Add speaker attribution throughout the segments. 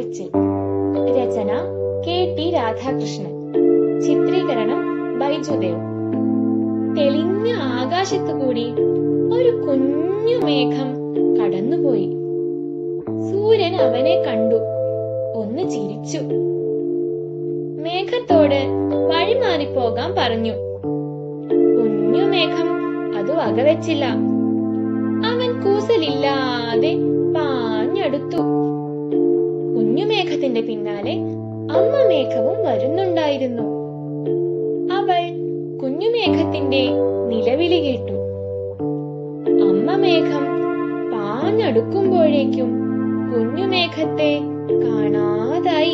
Speaker 1: കുറിച്ചിൽ രചന K T Radhakrishnan ചിത്രീകരണം ബൈജുദേവ് തെളിഞ്ഞ ആകാശത്തു കൂടി ഒരു കുഞ്ഞു മേഘം കടന്നുപോയി സൂര്യൻ അവനെ കണ്ടു ഒന്ന് ചിരിച്ചു മേഘത്തോട് വഴിമാറിപ്പോകാൻ പറഞ്ഞു കുഞ്ഞു മേഘം അത് വകവെച്ചില്ല അവൻ കൂസലില്ലാതെ പാഞ്ഞടുത്തു കുഞ്ഞുമേഘത്തിന്റെ പിന്നാലെ അമ്മ മേഘവും വരുന്നുണ്ടായിരുന്നു അവൾ കുഞ്ഞുമേഘത്തിന്റെ നിലവിളി കേട്ടു അമ്മ മേഘം പാഞ്ഞടുക്കുമ്പോഴേക്കും കുഞ്ഞുമേഘത്തെ കാണാതായി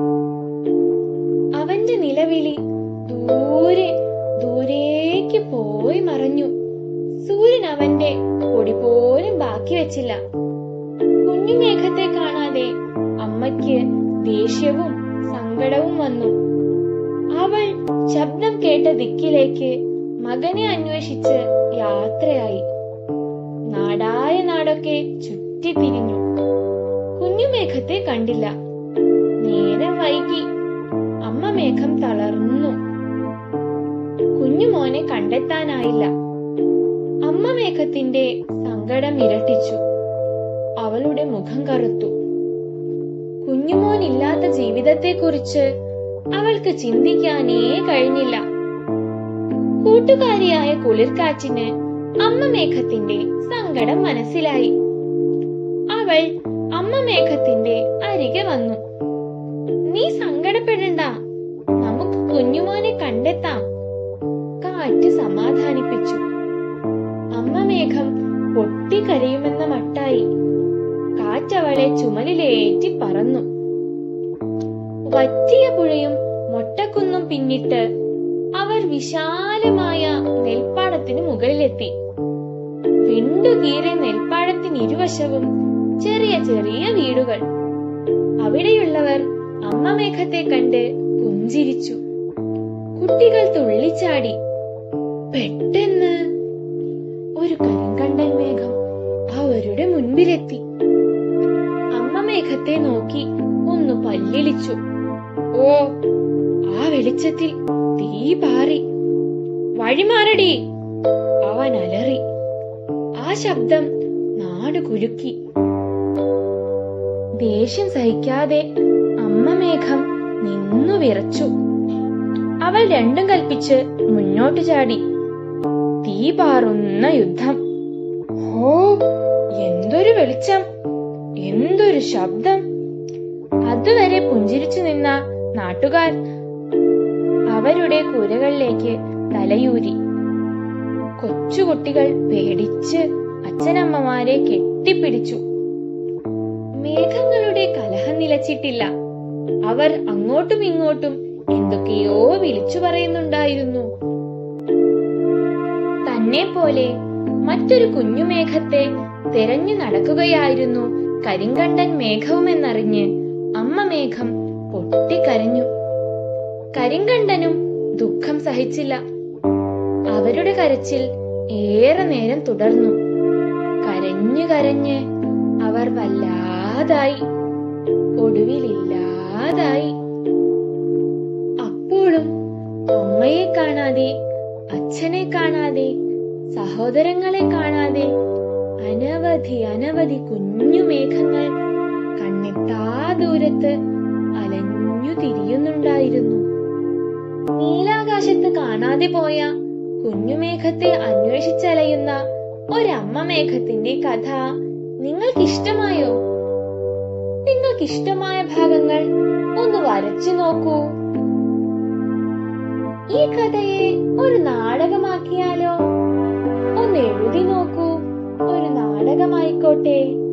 Speaker 1: അവന്റെ നിലവിളി ദൂരെ ദൂരേക്ക് പോയി മറഞ്ഞു സൂര്യൻ അവന്റെ പൊടി പോലും ബാക്കി വെച്ചില്ല കുഞ്ഞുമേഘത്തെ കാണാതെ അമ്മയ്ക്ക് ദേഷ്യവും സങ്കടവും വന്നു അവൾ ശബ്ദം കേട്ട ദിക്കിലേക്ക് മകനെ അന്വേഷിച്ച് യാത്രയായി നാടായ നാടൊക്കെ ചുറ്റിത്തിരിഞ്ഞു കുഞ്ഞുമേഘത്തെ കണ്ടില്ല നേരം വൈകി അമ്മ മേഘം തളർന്നു കുഞ്ഞുമോനെ കണ്ടെത്താനായില്ല അമ്മ മേഘത്തിന്റെ സങ്കടം ഇരട്ടിച്ചു അവളുടെ മുഖം കറുത്തു കുഞ്ഞുമോനില്ലാത്ത ജീവിതത്തെക്കുറിച്ച് അവൾക്ക് ചിന്തിക്കാനേ കഴിഞ്ഞില്ല കൂട്ടുകാരിയായ കുളിർക്കാറ്റിന് അമ്മ മേഘത്തിന്റെ സങ്കടം മനസ്സിലായി അവൾ അമ്മ മേഘത്തിന്റെ അരികെ വന്നു നീ സങ്കടപ്പെടണ്ട നമുക്ക് കുഞ്ഞുമോനെ കണ്ടെത്താം കാറ്റ് സമാധാനിപ്പിച്ചു അമ്മ മേഘം പൊട്ടിക്കരയുമെന്ന മട്ടായി കാറ്റവളെ ചുമലിലേറ്റി പറന്നു വറ്റിയ പുഴയും മൊട്ടക്കുന്നും പിന്നിട്ട് അവർ വിശാലമായ നെൽപ്പാടത്തിന് മുകളിലെത്തി വിണ്ടുകീറിയ നെൽപ്പാടത്തിന് ഇരുവശവും ചെറിയ ചെറിയ വീടുകൾ അവിടെയുള്ളവർ അമ്മ മേഘത്തെ കണ്ട് പുഞ്ചിരിച്ചു കുട്ടികൾ തുള്ളിച്ചാടി പെട്ടെന്ന് ഒരു കരിങ്കണ്ടൻ മേഘം അവരുടെ മുൻപിലെത്തി അമ്മ മേഘത്തെ നോക്കി ഒന്ന് പല്ലിളിച്ചു ഓ ആ വെളിച്ചത്തിൽ തീ പാറി വഴിമാറടി അവൻ അലറി ആ ശബ്ദം നാട് കുലുക്കി ദേഷ്യം സഹിക്കാതെ അമ്മ മേഘം നിന്നു വിറച്ചു അവൾ രണ്ടും കൽപ്പിച്ച് മുന്നോട്ട് ചാടി തീ പാറുന്ന യുദ്ധം ഹോ എന്തൊരു വെളിച്ചം എന്തൊരു ശബ്ദം അതുവരെ പുഞ്ചിരിച്ചു നിന്ന നാട്ടുകാർ അവരുടെ കുരകളിലേക്ക് തലയൂരി കൊച്ചുകുട്ടികൾ പേടിച്ച് അച്ഛനമ്മമാരെ കെട്ടിപ്പിടിച്ചു മേഘങ്ങളുടെ കലഹം നിലച്ചിട്ടില്ല അവർ അങ്ങോട്ടും ഇങ്ങോട്ടും എന്തൊക്കെയോ വിളിച്ചു പറയുന്നുണ്ടായിരുന്നു തന്നെ പോലെ മറ്റൊരു കുഞ്ഞു മേഘത്തെ തിരഞ്ഞു നടക്കുകയായിരുന്നു കരിങ്കണ്ടൻ മേഘവുമെന്നറിഞ്ഞ് അമ്മ മേഘം പൊട്ടിക്കരഞ്ഞു കരിങ്കണ്ടനും ദുഃഖം സഹിച്ചില്ല അവരുടെ കരച്ചിൽ ഏറെ നേരം തുടർന്നു കരഞ്ഞു കരഞ്ഞ് അവർ വല്ലാതായി ഒടുവിലില്ലാതായി അപ്പോഴും അമ്മയെ കാണാതെ അച്ഛനെ കാണാതെ സഹോദരങ്ങളെ കാണാതെ അനവധി അനവധി കുഞ്ഞു മേഘങ്ങൾ കണ്ണെത്താ ദൂരത്ത് അലഞ്ഞു തിരിയുന്നുണ്ടായിരുന്നു നീലാകാശത്ത് കാണാതെ പോയ കുഞ്ഞുമേഘത്തെ അന്വേഷിച്ചലയുന്ന ഒരമ്മ മേഘത്തിന്റെ കഥ നിങ്ങൾക്കിഷ്ടമായോ നിങ്ങൾക്കിഷ്ടമായ ഭാഗങ്ങൾ ഒന്ന് വരച്ചു നോക്കൂ ഈ കഥയെ ഒരു നാടകമാക്കിയാലോ ഒന്ന് എഴുതി നോക്കൂ ഒരു നാടകമായിക്കോട്ടെ